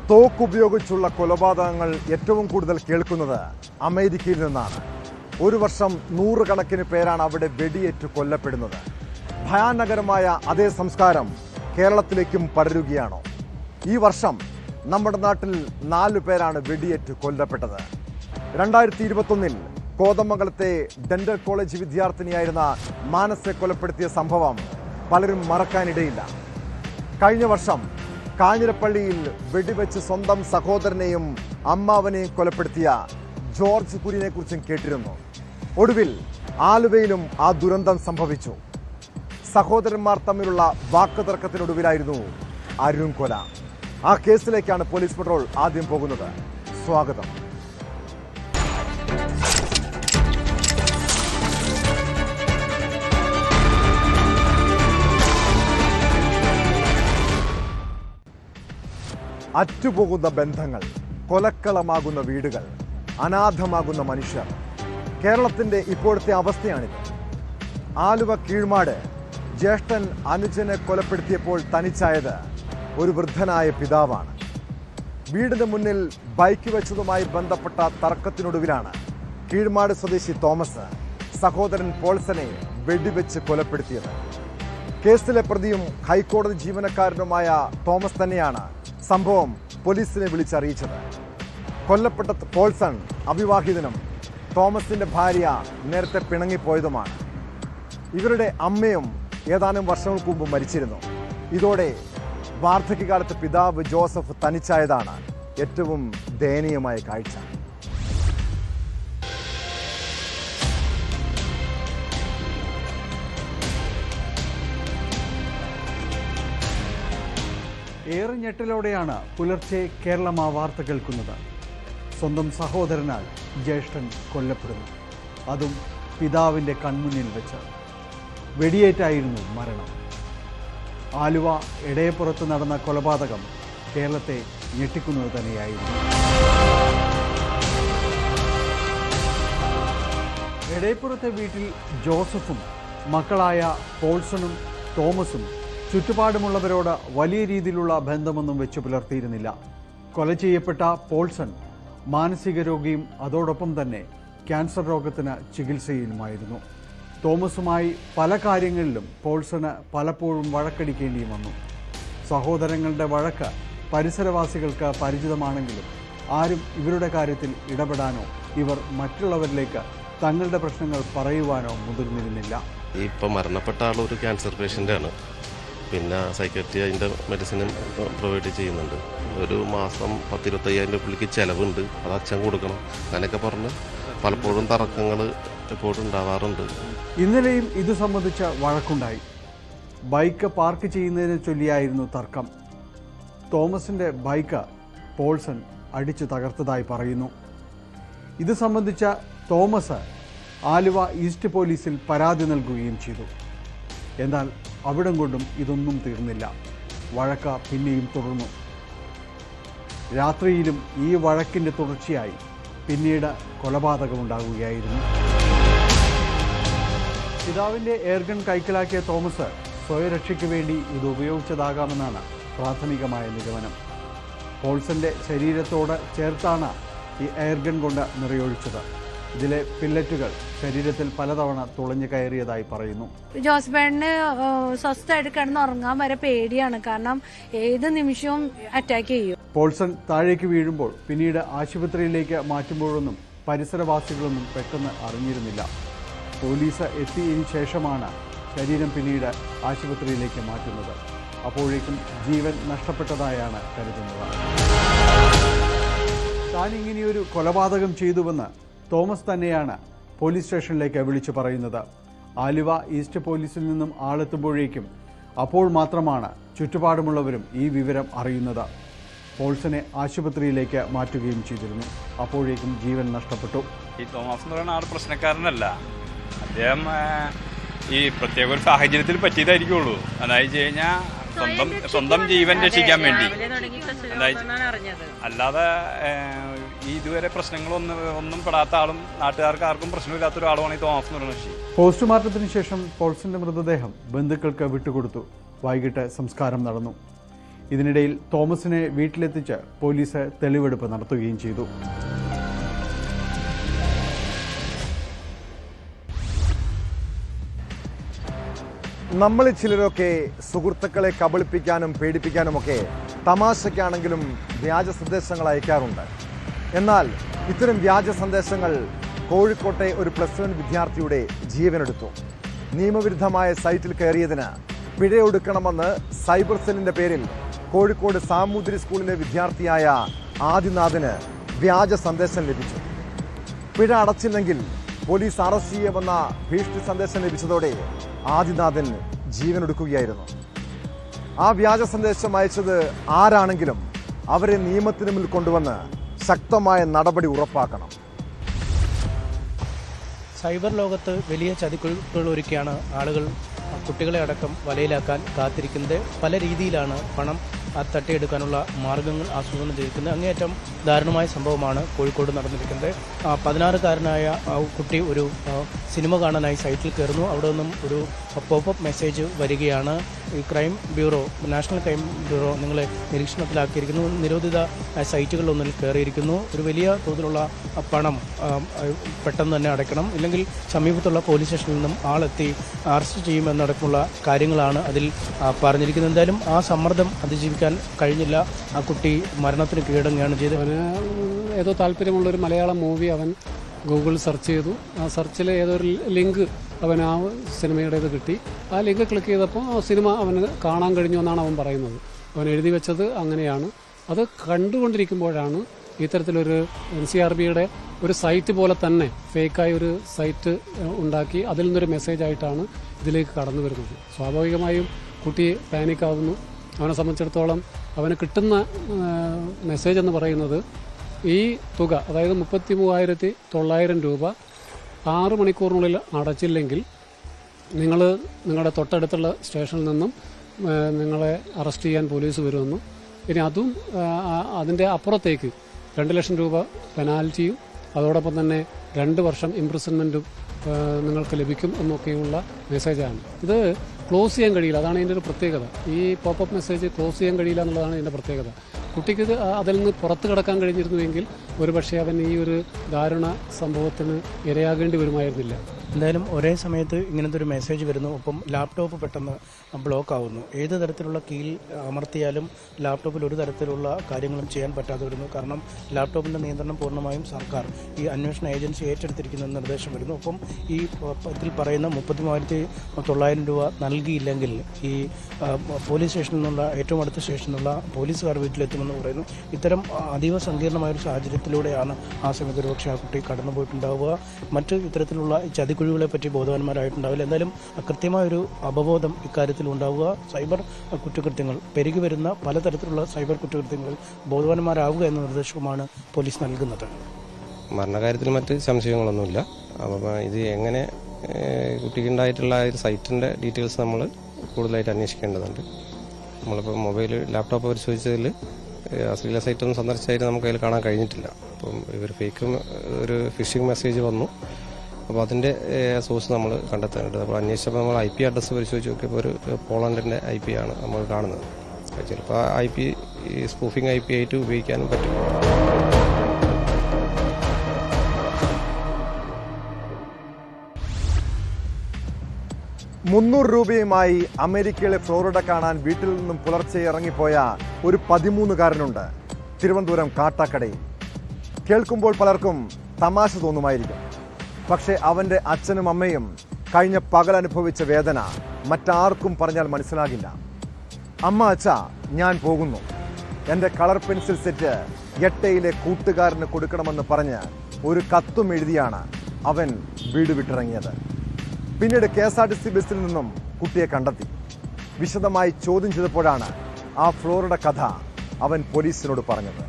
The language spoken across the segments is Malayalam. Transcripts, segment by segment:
തോക്കുപയോഗിച്ചുള്ള കൊലപാതകങ്ങൾ ഏറ്റവും കൂടുതൽ കേൾക്കുന്നത് അമേരിക്കയിൽ നിന്നാണ് ഒരു വർഷം നൂറുകണക്കിന് പേരാണ് അവിടെ വെടിയേറ്റ് കൊല്ലപ്പെടുന്നത് ഭയാനകരമായ അതേ സംസ്കാരം കേരളത്തിലേക്കും പടരുകയാണോ ഈ വർഷം നമ്മുടെ നാട്ടിൽ നാലു പേരാണ് വെടിയേറ്റ് കൊല്ലപ്പെട്ടത് രണ്ടായിരത്തി ഇരുപത്തൊന്നിൽ കോതമംഗലത്തെ ഡെന്റൽ കോളേജ് വിദ്യാർത്ഥിനിയായിരുന്ന മാനസെ കൊലപ്പെടുത്തിയ സംഭവം പലരും മറക്കാനിടയില്ല കഴിഞ്ഞ വർഷം കാഞ്ഞിരപ്പള്ളിയിൽ വെടിവെച്ച് സ്വന്തം സഹോദരനെയും അമ്മാവനെയും കൊലപ്പെടുത്തിയ ജോർജ് കുര്യനെ കുറിച്ചും കേട്ടിരുന്നു ഒടുവിൽ ആലുവയിലും ആ ദുരന്തം സംഭവിച്ചു സഹോദരന്മാർ തമ്മിലുള്ള വാക്കുതർക്കത്തിനൊടുവിലായിരുന്നു അരുൺ കൊല ആ കേസിലേക്കാണ് പോലീസ് പെട്രോൾ ആദ്യം പോകുന്നത് സ്വാഗതം അറ്റുപോകുന്ന ബന്ധങ്ങൾ കൊലക്കളമാകുന്ന വീടുകൾ അനാഥമാകുന്ന മനുഷ്യർ കേരളത്തിന്റെ ഇപ്പോഴത്തെ അവസ്ഥയാണിത് ആലുവ കീഴ്മാട് ജ്യേഷ്ഠൻ അനുജനെ കൊലപ്പെടുത്തിയപ്പോൾ തനിച്ചായത് ഒരു വൃദ്ധനായ പിതാവാണ് വീടിന് മുന്നിൽ ബൈക്ക് വെച്ചതുമായി ബന്ധപ്പെട്ട തർക്കത്തിനൊടുവിലാണ് കീഴ്മാട് സ്വദേശി തോമസ് സഹോദരൻ പോൾസനെ വെടിവെച്ച് കൊലപ്പെടുത്തിയത് കേസിലെ പ്രതിയും ഹൈക്കോടതി ജീവനക്കാരനുമായ തോമസ് തന്നെയാണ് സംഭവം പോലീസിനെ വിളിച്ചറിയിച്ചത് കൊല്ലപ്പെട്ട പോൾസൺ അവിവാഹിതനും തോമസിന്റെ ഭാര്യ നേരത്തെ പിണങ്ങിപ്പോയതുമാണ് ഇവരുടെ അമ്മയും ഏതാനും വർഷങ്ങൾക്ക് മുമ്പ് മരിച്ചിരുന്നു ഇതോടെ വാർദ്ധക്യകാലത്ത് പിതാവ് ജോസഫ് തനിച്ചായതാണ് ഏറ്റവും ദയനീയമായ കാഴ്ച ഏറെ ഞെട്ടലോടെയാണ് പുലർച്ചെ കേരളം ആ വാർത്ത കേൾക്കുന്നത് സ്വന്തം സഹോദരനാൽ ജ്യേഷ്ഠൻ കൊല്ലപ്പെടുന്നു അതും പിതാവിൻ്റെ കൺമുന്നിൽ വെച്ച് വെടിയേറ്റായിരുന്നു മരണം ആലുവ ഇടയപ്പുറത്ത് നടന്ന കൊലപാതകം കേരളത്തെ ഞെട്ടിക്കുന്നത് തന്നെയായിരുന്നു എടയപ്പുറത്തെ വീട്ടിൽ ജോസഫും മക്കളായ പോൾസണും തോമസും ചുറ്റുപാടുമുള്ളവരോട് വലിയ രീതിയിലുള്ള ബന്ധമൊന്നും വെച്ച് പുലർത്തിയിരുന്നില്ല കൊല ചെയ്യപ്പെട്ട പോൾസൺ മാനസിക രോഗിയും അതോടൊപ്പം തന്നെ ക്യാൻസർ രോഗത്തിന് ചികിത്സയിലുമായിരുന്നു തോമസുമായി പല കാര്യങ്ങളിലും പോൾസണ് പലപ്പോഴും വഴക്കടിക്കേണ്ടിയും വന്നു സഹോദരങ്ങളുടെ വഴക്ക് പരിസരവാസികൾക്ക് പരിചിതമാണെങ്കിലും ആരും ഇവരുടെ കാര്യത്തിൽ ഇടപെടാനോ ഇവർ മറ്റുള്ളവരിലേക്ക് തങ്ങളുടെ പ്രശ്നങ്ങൾ പറയുവാനോ മുതിർന്നിരുന്നില്ല ഇപ്പം മരണപ്പെട്ട ആൾ ഒരു ക്യാൻസർ പേഷ്യൻ്റാണ് പിന്നെ സൈക്കട്രി അതിൻ്റെ മെഡിസിനും പ്രൊവൈഡ് ചെയ്യുന്നുണ്ട് ഒരു മാസം പത്തിരുപത്തയ്യായിരം രൂപ പുള്ളിക്ക് ചിലവുണ്ട് അത് അച്ഛൻ കൊടുക്കണം അങ്ങനെയൊക്കെ പറഞ്ഞ് പലപ്പോഴും തർക്കങ്ങൾ എപ്പോഴും ഉണ്ടാവാറുണ്ട് ഇന്നലെയും ഇത് സംബന്ധിച്ച വഴക്കുണ്ടായി ബൈക്ക് പാർക്ക് ചെയ്യുന്നതിനെ ചൊല്ലിയായിരുന്നു തർക്കം തോമസിന്റെ ബൈക്ക് പോൾസൺ അടിച്ചു തകർത്തതായി പറയുന്നു ഇത് സംബന്ധിച്ച തോമസ് ആലുവ ഈസ്റ്റ് പോലീസിൽ പരാതി നൽകുകയും ചെയ്തു എന്നാൽ അവിടം കൊണ്ടും ഇതൊന്നും തീർന്നില്ല വഴക്ക പിന്നെയും തുടർന്നു രാത്രിയിലും ഈ വഴക്കിന്റെ തുടർച്ചയായി പിന്നീട് കൊലപാതകമുണ്ടാകുകയായിരുന്നു പിതാവിന്റെ എയർഗൺ കൈക്കലാക്കിയ തോമസ് സ്വയരക്ഷയ്ക്ക് വേണ്ടി ഇത് ഉപയോഗിച്ചതാകാമെന്നാണ് പ്രാഥമികമായ നിഗമനം പോൾസന്റെ ശരീരത്തോട് ചേർത്താണ് ഈ എയർഗൺ കൊണ്ട് നിറയൊഴിച്ചത് ഇതിലെ പില്ലറ്റുകൾ ശരീരത്തിൽ പലതവണ തുളഞ്ഞു കയറിയതായി പറയുന്നു ജോസ്ബേണിന് സ്വസ്ഥമായിട്ട് കിടന്ന് ഉറങ്ങാൻ വരെ പേടിയാണ് കാരണം ഏത് നിമിഷവും അറ്റാക്ക് ചെയ്യും പോൾസൺ താഴേക്ക് വീഴുമ്പോൾ പിന്നീട് ആശുപത്രിയിലേക്ക് മാറ്റുമ്പോഴൊന്നും പരിസരവാസികളൊന്നും പെട്ടെന്ന് അറിഞ്ഞിരുന്നില്ല പോലീസ് എത്തിയതിനു ശേഷമാണ് ശരീരം പിന്നീട് ആശുപത്രിയിലേക്ക് മാറ്റുന്നത് അപ്പോഴേക്കും ജീവൻ നഷ്ടപ്പെട്ടതായാണ് കരുതുന്നത് താൻ ഇങ്ങനെയൊരു കൊലപാതകം ചെയ്തുവെന്ന് തോമസ് തന്നെയാണ് പോലീസ് സ്റ്റേഷനിലേക്ക് വിളിച്ചു പറയുന്നത് ആലുവ ഈസ്റ്റ് പോലീസിൽ നിന്നും ആളെത്തുമ്പോഴേക്കും അപ്പോൾ മാത്രമാണ് ചുറ്റുപാടുമുള്ളവരും ഈ വിവരം അറിയുന്നത് പോൾസനെ ആശുപത്രിയിലേക്ക് മാറ്റുകയും ചെയ്തിരുന്നു അപ്പോഴേക്കും ജീവൻ നഷ്ടപ്പെട്ടു ഈ തോമസ് എന്ന് പറയുന്ന ആൾ പ്രശ്നക്കാരനല്ല അദ്ദേഹം ആ, ഈ പ്രത്യേക ഒരു സാഹചര്യത്തിൽ പറ്റിയതായിരിക്കുള്ളൂ അതായത് കഴിഞ്ഞാൽ സ്വന്തം സ്വന്തം ജീവൻ രക്ഷിക്കാൻ വേണ്ടി അതായത് അല്ലാതെ ആ, ഈ ഇതുവരെ പ്രശ്നങ്ങളൊന്നും ഒന്നും പെടാത്ത ആളും നാട്ടുകാർക്ക് ആർക്കും പ്രശ്നമില്ലാത്ത ഒരാളുമാണ് ഈ തോമസ് എന്ന് പറയുന്ന കക്ഷി പോസ്റ്റ്മോർട്ടത്തിന് ശേഷം പോൾസന്റെ മൃതദേഹം ബന്ധുക്കൾക്ക് വിട്ടുകൊടുത്തു വൈകിട്ട് സംസ്കാരം നടന്നു ഇതിനിടയിൽ തോമസിനെ വീട്ടിലെത്തിച്ച് പോലീസ് തെളിവെടുപ്പ് നടത്തുകയും ചെയ്തു നമ്മളിൽ ചിലരൊക്കെ സുഹൃത്തുക്കളെ കബളിപ്പിക്കാനും പേടിപ്പിക്കാനുമൊക്കെ തമാശയ്ക്കാണെങ്കിലും വ്യാജ സന്ദേശങ്ങൾ അയക്കാറുണ്ട് എന്നാൽ ഇത്തരം വ്യാജ സന്ദേശങ്ങൾ കോഴിക്കോട്ടെ ഒരു പ്ലസ് വൺ വിദ്യാർത്ഥിയുടെ ജീവനെടുത്തു നിയമവിരുദ്ധമായ സൈറ്റിൽ കയറിയതിന് പിഴയൊടുക്കണമെന്ന് സൈബർ സെല്ലിന്റെ പേരിൽ കോഴിക്കോട് സാമൂതിരി സ്കൂളിലെ വിദ്യാർത്ഥിയായ ആദിനാഥിന് വ്യാജ സന്ദേശം ലഭിച്ചു പിഴ അടച്ചില്ലെങ്കിൽ പോലീസ് അറസ്റ്റ് ചെയ്യുമെന്ന ഭീഷണി സന്ദേശം ലഭിച്ചതോടെ ആദിനാഥൻ ജീവനൊടുക്കുകയായിരുന്നു ആ വ്യാജ സന്ദേശം അയച്ചത് ആരാണെങ്കിലും അവരെ നിയമത്തിന് മുന്നിൽ കൊണ്ടുവന്ന് ശക്തമായ നടപടി ഉറപ്പാക്കണം സൈബർ ലോകത്ത് വലിയ ചതിക്കുഴികൾ ഒരുക്കിയാണ് ആളുകൾ കുട്ടികളെ അടക്കം വലയിലാക്കാൻ കാത്തിരിക്കുന്നത് പല രീതിയിലാണ് പണം ആ തട്ടിയെടുക്കാനുള്ള മാർഗങ്ങൾ ആസൂത്രണം ചെയ്തിരിക്കുന്നത് അങ്ങേയറ്റം ദാരുണമായ സംഭവമാണ് കോഴിക്കോട് നടന്നിരിക്കുന്നത് ആ, പതിനാറുകാരനായ ആ കുട്ടി ഒരു ആ, സിനിമ കാണാനായി സൈറ്റിൽ കയറുന്നു അവിടെ നിന്നും ഒരു പോപ്പപ്പ് മെസ്സേജ് വരികയാണ് ഈ crime bureau national crime bureau നിങ്ങളെ നിരീക്ഷണത്തിലാക്കിയിരിക്കുന്നു നിരോധിത ആ, സൈറ്റുകളിലൊന്നിൽ കയറിയിരിക്കുന്നു ഒരു വലിയ തോതിലുള്ള ആ, പണം ആ, ആ, പെട്ടെന്ന് തന്നെ അടയ്ക്കണം ഇല്ലെങ്കിൽ സമീപത്തുള്ള പോലീസ് സ്റ്റേഷനിൽ നിന്നും ആളെത്തി അറസ്റ്റ് ചെയ്യുമെന്നടക്കമുള്ള കാര്യങ്ങളാണ് അതിൽ ആ, പറഞ്ഞിരിക്കുന്നത് എന്തായാലും ആ സമ്മർദ്ദം അതിജീവിക്കാൻ കഴിഞ്ഞില്ല ആ കുട്ടി മരണത്തിന് കീഴടങ്ങുകയാണ് ചെയ്തത് അവന് ഏതോ താല്പര്യമുള്ളൊരു മലയാളം മൂവി അവൻ ഗൂഗിൾ സെർച്ച് ചെയ്തു ആ സെർച്ചിൽ ഏതോ ഒരു ലിങ്ക് അവൻ ആ സിനിമയുടേത് കിട്ടി ആ ലിങ്ക് ക്ലിക്ക് ചെയ്തപ്പോൾ ആ സിനിമ അവന് കാണാൻ കഴിഞ്ഞു എന്നാണ് അവൻ പറയുന്നത് അവൻ എഴുതി വെച്ചത് അങ്ങനെയാണ് അത് കണ്ടുകൊണ്ടിരിക്കുമ്പോഴാണ് ഇത്തരത്തിലൊരു എൻ സി ആർ ബിയുടെ ഒരു സൈറ്റ് പോലെ തന്നെ ഫേക്കായ ഒരു സൈറ്റ് ഏഹ്, ഉണ്ടാക്കി അതിൽ നിന്നൊരു മെസ്സേജ് ആയിട്ടാണ് ഇതിലേക്ക് കടന്നു വരുന്നത് സ്വാഭാവികമായും കുട്ടി പാനിക് ആവുന്നു അവനെ സംബന്ധിച്ചിടത്തോളം അവന് കിട്ടുന്ന മെസ്സേജ് എന്ന് പറയുന്നത് ഈ തുക അതായത് മുപ്പത്തി മൂവായിരത്തി തൊള്ളായിരം രൂപ ആറ് മണിക്കൂറിനുള്ളിൽ അടച്ചില്ലെങ്കിൽ നിങ്ങൾ നിങ്ങളുടെ തൊട്ടടുത്തുള്ള സ്റ്റേഷനിൽ നിന്നും ആ, നിങ്ങളെ അറസ്റ്റ് ചെയ്യാൻ പോലീസ് വരുമെന്നും ഇനി അതും ആ, ആ, അതിൻ്റെ അപ്പുറത്തേക്ക് രണ്ട് ലക്ഷം രൂപ പെനാൽറ്റിയും അതോടൊപ്പം തന്നെ രണ്ട് വർഷം ഇംപ്രിസൺമെൻറ്റും നിങ്ങൾക്ക് ലഭിക്കും എന്നൊക്കെയുള്ള മെസ്സേജാണ് ഇത് ക്ലോസ് ചെയ്യാൻ കഴിയില്ല അതാണ് ഇതിൻ്റെ ഒരു പ്രത്യേകത ഈ പോപ്പപ്പ് മെസ്സേജ് ക്ലോസ് ചെയ്യാൻ കഴിയില്ല എന്നുള്ളതാണ് ഇതിൻ്റെ പ്രത്യേകത കുട്ടിക്ക് ഇത് ആ- അതിൽ നിന്ന് പുറത്ത് കിടക്കാൻ കഴിഞ്ഞിരുന്നുവെങ്കിൽ ഒരുപക്ഷെ അവൻ ഈ ഒരു ദാരുണ സംഭവത്തിന് ഇരയാകേണ്ടി വരുമായിരുന്നില്ല എന്തായാലും ഒരേ സമയത്ത് ഇങ്ങനത്തെ ഒരു മെസ്സേജ് വരുന്നു ഒപ്പം ലാപ്ടോപ്പ് പെട്ടെന്ന് ബ്ലോക്ക് ആവുന്നു ഏത് തരത്തിലുള്ള കീൽ അമർത്തിയാലും ലാപ്ടോപ്പിൽ ഒരു തരത്തിലുള്ള കാര്യങ്ങളും ചെയ്യാൻ പറ്റാതെ വരുന്നു കാരണം ലാപ്ടോപ്പിൻ്റെ നിയന്ത്രണം പൂർണ്ണമായും സർക്കാർ ഈ അന്വേഷണ ഏജൻസി ഏറ്റെടുത്തിരിക്കുന്ന നിർദ്ദേശം വരുന്നു ഒപ്പം ഈ പ- ഇതിൽ പറയുന്ന മുപ്പത്തി മൂവായിരത്തി തൊള്ളായിരം രൂപ നൽകിയില്ലെങ്കിൽ ഈ ആ, പോലീസ് സ്റ്റേഷനിൽ നിന്നുള്ള ഏറ്റവും അടുത്ത സ്റ്റേഷനിൽ നിന്നുള്ള പോലീസുകാർ വീട്ടിലെത്തുമെന്ന് പറയുന്നു ഇത്തരം ആ, അതീവ സങ്കീർണമായ ഒരു സാഹചര്യത്തിലൂടെയാണ് ആ സമയത്ത് ഒരുപക്ഷെ ആ കുട്ടി കടന്നുപോയിട്ടുണ്ടാവുക മറ്റ് ഇത്തരത്തിലുള്ള ഈ ചതിക്കുഴികളെ പറ്റി ബോധവാന്മാരായിട്ടുണ്ടാവില്ല എന്തായാലും ആ കൃത്യമായൊരു അവബോധം ഇക്കാര്യത്തിൽ ഉണ്ടാവുക സൈബർ കുറ്റകൃത്യങ്ങൾ പെരുകി വരുന്ന പലതരത്തിലുള്ള സൈബർ കുറ്റകൃത്യങ്ങളിൽ ബോധവാന്മാരാവുക എന്ന നിർദ്ദേശവുമാണ് പോലീസ് നൽകുന്നത് മരണകാര്യത്തിൽ മറ്റ് സംശയങ്ങളൊന്നുമില്ല അപ്പോൾ ഇത് എങ്ങനെ ഏഹ്, കുട്ടിക്കുണ്ടായിട്ടുള്ള ആ ഒരു സൈറ്റിൻ്റെ ഡീറ്റെയിൽസ് നമ്മൾ കൂടുതലായിട്ട് അന്വേഷിക്കേണ്ടതുണ്ട് നമ്മളിപ്പോൾ മൊബൈൽ ലാപ്ടോപ്പ് പരിശോധിച്ചതിൽ ഏഹ്, അശ്ലീല സൈറ്റൊന്നും സന്ദർശിച്ചായിട്ട് നമുക്ക് അതിൽ കാണാൻ കഴിഞ്ഞിട്ടില്ല അപ്പം ഇവർ ഫേക്ക് ഒരു ഫിഷിംഗ് മെസ്സേജ് വന്നു അപ്പോൾ അതിൻ്റെ സോഴ്സ് നമ്മൾ കണ്ടെത്താനുണ്ട് അപ്പോൾ അന്വേഷിച്ചപ്പോൾ നമ്മൾ ഐ പി അഡ്രസ്സ് പരിശോധിച്ച് നോക്കിയപ്പോൾ ഒരു പോളണ്ടിൻ്റെ ഐ പി ആണ് നമ്മൾ കാണുന്നത് ചിലപ്പോൾ I P spoofing I P ആയിട്ട് ഉപയോഗിക്കാനും പറ്റും മുന്നൂറ് രൂപയുമായി അമേരിക്കയിലെ ഫ്ലോറിഡ കാണാൻ വീട്ടിൽ നിന്നും പുലർച്ചെ ഇറങ്ങിപ്പോയ ഒരു പതിമൂന്നുകാരനുണ്ട് തിരുവനന്തപുരം കാട്ടാക്കടയിൽ കേൾക്കുമ്പോൾ പലർക്കും തമാശ തോന്നുമായിരിക്കും പക്ഷേ അവൻ്റെ അച്ഛനും അമ്മയും കഴിഞ്ഞ പകൽ അനുഭവിച്ച വേദന മറ്റാർക്കും പറഞ്ഞാൽ മനസ്സിലാകില്ല അമ്മ അച്ഛ ഞാൻ പോകുന്നു എൻ്റെ കളർ പെൻസിൽ സെറ്റ് എട്ടയിലെ കൂട്ടുകാരന് കൊടുക്കണമെന്ന് പറഞ്ഞ് ഒരു കത്തും എഴുതിയാണ് അവൻ വീട് വിട്ടിറങ്ങിയത് പിന്നീട് K S R T C ബസ്സിൽ നിന്നും കുട്ടിയെ കണ്ടെത്തി വിശദമായി ചോദ്യം ചെയ്തപ്പോഴാണ് ആ ഫ്ലോറിഡ കഥ അവൻ പോലീസിനോട് പറഞ്ഞത്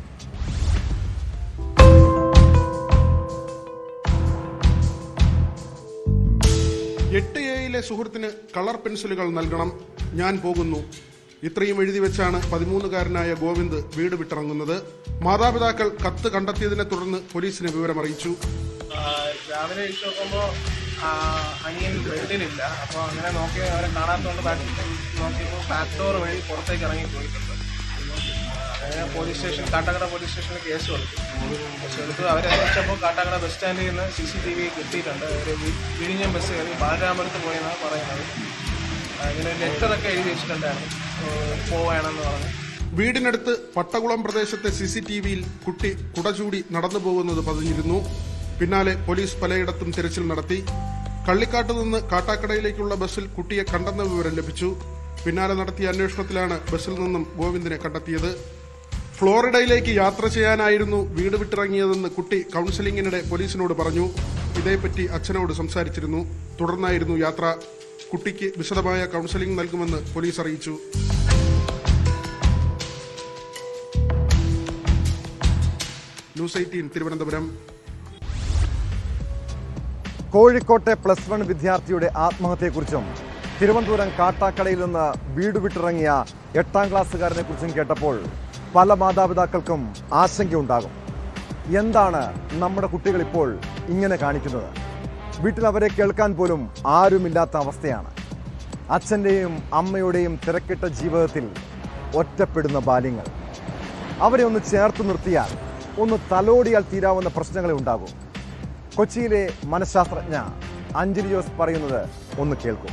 എട്ട് എയിലെ സുഹൃത്തിന് കളർ പെൻസിലുകൾ നൽകണം ഞാൻ പോകുന്നു ഇത്രയും എഴുതി വെച്ചാണ് പതിമൂന്നുകാരനായ ഗോവിന്ദ് വീട് വിട്ടിറങ്ങുന്നത് മാതാപിതാക്കൾ കത്ത് കണ്ടെത്തിയതിനെ തുടർന്ന് പോലീസിനെ വിവരമറിയിച്ചു രാവിലെ എഴുതി നോക്കുമ്പോൾ അനിയൻ ബെഡിലില്ല അപ്പോൾ അങ്ങനെ നോക്കി അവരെ കാണാത്തതുകൊണ്ട് ബാക്ക് നോക്കിയപ്പോൾ ബാക്ക് ഡോർ വഴി പുറത്തേക്ക് ഇറങ്ങി പോയിട്ടുണ്ട് അങ്ങനെ പോലീസ് സ്റ്റേഷൻ കാട്ടാക്കട പോലീസ് സ്റ്റേഷനിൽ കേസ് കൊടുത്തു കേസ് കൊടുത്തു അവരെ അന്വേഷിച്ചപ്പോൾ കാട്ടാക്കട ബസ് സ്റ്റാൻഡിൽ നിന്ന് സി സി ടി വി കിട്ടിയിട്ടുണ്ട് അവർ വിഴിഞ്ഞം ബസ് കയറി ബാലരാമപുരത്ത് പോയെന്നാണ് പറയുന്നത് അങ്ങനെ ലെറ്ററൊക്കെ എഴുതി വെച്ചിട്ടുണ്ടായിരുന്നു ഏഹ് പോവേണമെന്ന് പറഞ്ഞു വീടിനടുത്ത് പട്ടകുളം പ്രദേശത്തെ സി സി ടി വിയിൽ കുട്ടി കുടചൂടി നടന്നു പോകുന്നത് പതിഞ്ഞിരുന്നു പിന്നാലെ പോലീസ് പലയിടത്തും തിരച്ചിൽ നടത്തി കള്ളിക്കാട്ട് നിന്ന് കാട്ടാക്കടയിലേക്കുള്ള ബസ്സിൽ കുട്ടിയെ കണ്ടെന്ന വിവരം ലഭിച്ചു പിന്നാലെ നടത്തിയ അന്വേഷണത്തിലാണ് ബസ്സിൽ നിന്നും ഗോവിന്ദിനെ കണ്ടെത്തിയത് ഫ്ലോറിഡയിലേക്ക് യാത്ര ചെയ്യാനായിരുന്നു വീട് വിട്ടിറങ്ങിയതെന്ന് കുട്ടി കൌൺസിലിംഗിനിടെ പോലീസിനോട് പറഞ്ഞു ഇതേപ്പറ്റി അച്ഛനോട് സംസാരിച്ചിരുന്നു തുടർന്നായിരുന്നു യാത്ര കുട്ടിക്ക് വിശദമായ കൌൺസിലിംഗ് നൽകുമെന്ന് പോലീസ് അറിയിച്ചു ന്യൂസ് എയ്റ്റീൻ തിരുവനന്തപുരം കോഴിക്കോട്ടെ പ്ലസ് വൺ വിദ്യാർത്ഥിയുടെ ആത്മഹത്യയെക്കുറിച്ചും തിരുവനന്തപുരം കാട്ടാക്കടയിൽ നിന്ന് വീട് വിട്ടിറങ്ങിയ എട്ടാം ക്ലാസ്സുകാരനെ കുറിച്ചും കേട്ടപ്പോൾ പല മാതാപിതാക്കൾക്കും ആശങ്കയുണ്ടാകും എന്താണ് നമ്മുടെ കുട്ടികൾ ഇപ്പോൾ ഇങ്ങനെ കാണിക്കുന്നത് വീട്ടിൽ അവരെ കേൾക്കാൻ പോലും ആരുമില്ലാത്ത അവസ്ഥയാണ് അച്ഛൻ്റെയും അമ്മയുടെയും തിരക്കിട്ട ജീവിതത്തിൽ ഒറ്റപ്പെടുന്ന ബാല്യങ്ങൾ അവരെ ഒന്ന് ചേർത്ത് നിർത്തിയാൽ ഒന്ന് തലോടിയാൽ തീരാവുന്ന പ്രശ്നങ്ങളെ ഉണ്ടാകും കൊച്ചിയിലെ മനഃശാസ്ത്രജ്ഞ അഞ്ജലി ജോസ് പറയുന്നത് ഒന്ന് കേൾക്കും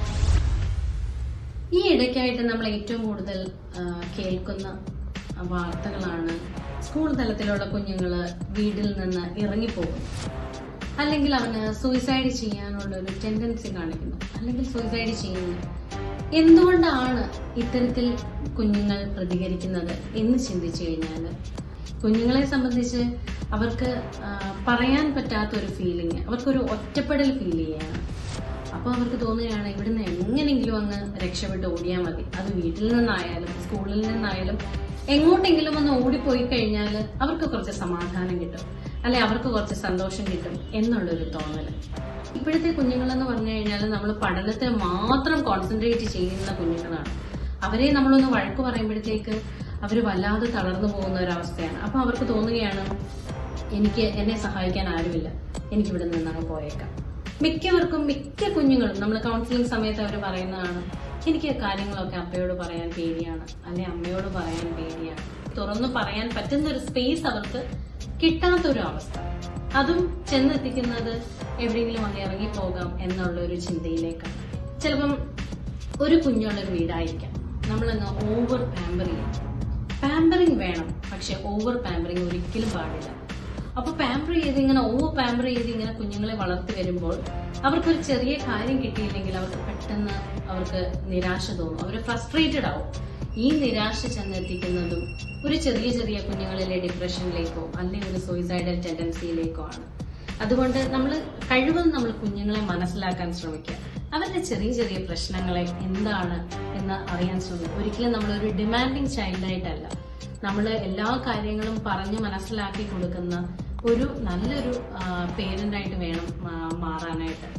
ഈ ഇടയ്ക്കായിട്ട് നമ്മൾ ഏറ്റവും കൂടുതൽ ആ, കേൾക്കുന്ന വാർത്തകളാണ് സ്കൂൾ തലത്തിലുള്ള കുഞ്ഞുങ്ങൾ വീട്ടിൽ നിന്ന് ഇറങ്ങിപ്പോകും അല്ലെങ്കിൽ അവന് സൂയിസൈഡ് ചെയ്യാനുള്ള ഒരു ടെൻഡൻസി കാണിക്കുന്നു അല്ലെങ്കിൽ സൂയിസൈഡ് ചെയ്യുന്നു എന്തുകൊണ്ടാണ് ഇത്തരത്തിൽ കുഞ്ഞുങ്ങൾ പ്രതികരിക്കുന്നത് എന്ന് ചിന്തിച്ചു കഴിഞ്ഞാൽ കുഞ്ഞുങ്ങളെ സംബന്ധിച്ച് അവർക്ക് ആ, പറയാൻ പറ്റാത്ത ഒരു ഫീലിംഗ് അവർക്കൊരു ഒറ്റപ്പെടൽ ഫീൽ ചെയ്യാണ് അപ്പോൾ അവർക്ക് തോന്നുകയാണ് ഇവിടുന്ന് എങ്ങനെയെങ്കിലും അങ്ങ് രക്ഷപ്പെട്ട് ഓടിയാൽ മതി അത് വീട്ടിൽ നിന്നായാലും സ്കൂളിൽ നിന്നായാലും എങ്ങോട്ടെങ്കിലും ഒന്ന് ഓടിപ്പോയി കഴിഞ്ഞാൽ അവർക്ക് കുറച്ച് സമാധാനം കിട്ടും അല്ലെ അവർക്ക് കുറച്ച് സന്തോഷം കിട്ടും എന്നുള്ളൊരു തോന്നൽ ഇപ്പോഴത്തെ കുഞ്ഞുങ്ങളെന്ന് പറഞ്ഞു കഴിഞ്ഞാൽ നമ്മൾ പഠനത്തെ മാത്രം കോൺസെൻട്രേറ്റ് ചെയ്യുന്ന കുഞ്ഞുങ്ങളാണ് അവരെ നമ്മളൊന്ന് വഴക്ക് പറയുമ്പോഴത്തേക്ക് അവർ വല്ലാതെ തളർന്നു പോകുന്ന ഒരവസ്ഥയാണ് അപ്പൊ അവർക്ക് തോന്നുകയാണ് എനിക്ക് എന്നെ സഹായിക്കാൻ ആരുമില്ല എനിക്ക് ഇവിടെ നിന്ന് അങ്ങ് പോയേക്കാം മിക്കവർക്കും മിക്ക കുഞ്ഞുങ്ങളും നമ്മൾ കൗൺസിലിംഗ് സമയത്ത് അവർ പറയുന്നതാണ് എനിക്ക് കാര്യങ്ങളൊക്കെ അപ്പയോട് പറയാൻ പേടിയാണ് അല്ലെ അമ്മയോട് പറയാൻ പേടിയാണ് തുറന്നു പറയാൻ പറ്റുന്ന ഒരു സ്പേസ് അവർക്ക് കിട്ടാത്തൊരു അവസ്ഥ അതും ചെന്നെത്തിക്കുന്നത് എവിടെയെങ്കിലും അങ്ങ് ഇറങ്ങി പോകാം എന്നുള്ള ഒരു ചിന്തയിലേക്കാണ് ചിലപ്പം ഒരു കുഞ്ഞുള്ള ഒരു വീടായിരിക്കാം നമ്മളങ്ങ് ഓവർ പാമ്പർ ചെയ്യും പാമ്പറിങ് വേണം പക്ഷെ ഓവർ പാമ്പറിങ് ഒരിക്കലും പാടില്ല അപ്പൊ പാമ്പർ ചെയ്ത് ഇങ്ങനെ ഓവർ പാമ്പർ ചെയ്ത് ഇങ്ങനെ കുഞ്ഞുങ്ങളെ വളർത്തി വരുമ്പോൾ അവർക്കൊരു ചെറിയ കാര്യം കിട്ടിയില്ലെങ്കിൽ അവർക്ക് പെട്ടെന്ന് അവർക്ക് നിരാശ തോന്നും അവർ ഫ്രസ്ട്രേറ്റഡ് ആവും ഈ നിരാശ ചെന്നെത്തിക്കുന്നതും ഒരു ചെറിയ ചെറിയ കുഞ്ഞുങ്ങളിലെ ഡിപ്രഷനിലേക്കോ അല്ലെങ്കിൽ ഒരു സൂയിസൈഡൽ ടെൻഡൻസിയിലേക്കോ ആണ് അതുകൊണ്ട് നമ്മൾ കഴിവതും നമ്മൾ കുഞ്ഞുങ്ങളെ മനസ്സിലാക്കാൻ ശ്രമിക്കുക അവരുടെ ചെറിയ ചെറിയ പ്രശ്നങ്ങളെ എന്താണ് എന്ന് അറിയാൻ ശ്രമിക്കുക ഒരിക്കലും നമ്മളൊരു ഡിമാൻഡിങ് ചൈൽഡായിട്ടല്ല നമ്മൾ എല്ലാ കാര്യങ്ങളും പറഞ്ഞ് മനസ്സിലാക്കി കൊടുക്കുന്ന ഒരു നല്ലൊരു പേരൻ്റായിട്ട് വേണം ആ, മാറാനായിട്ട്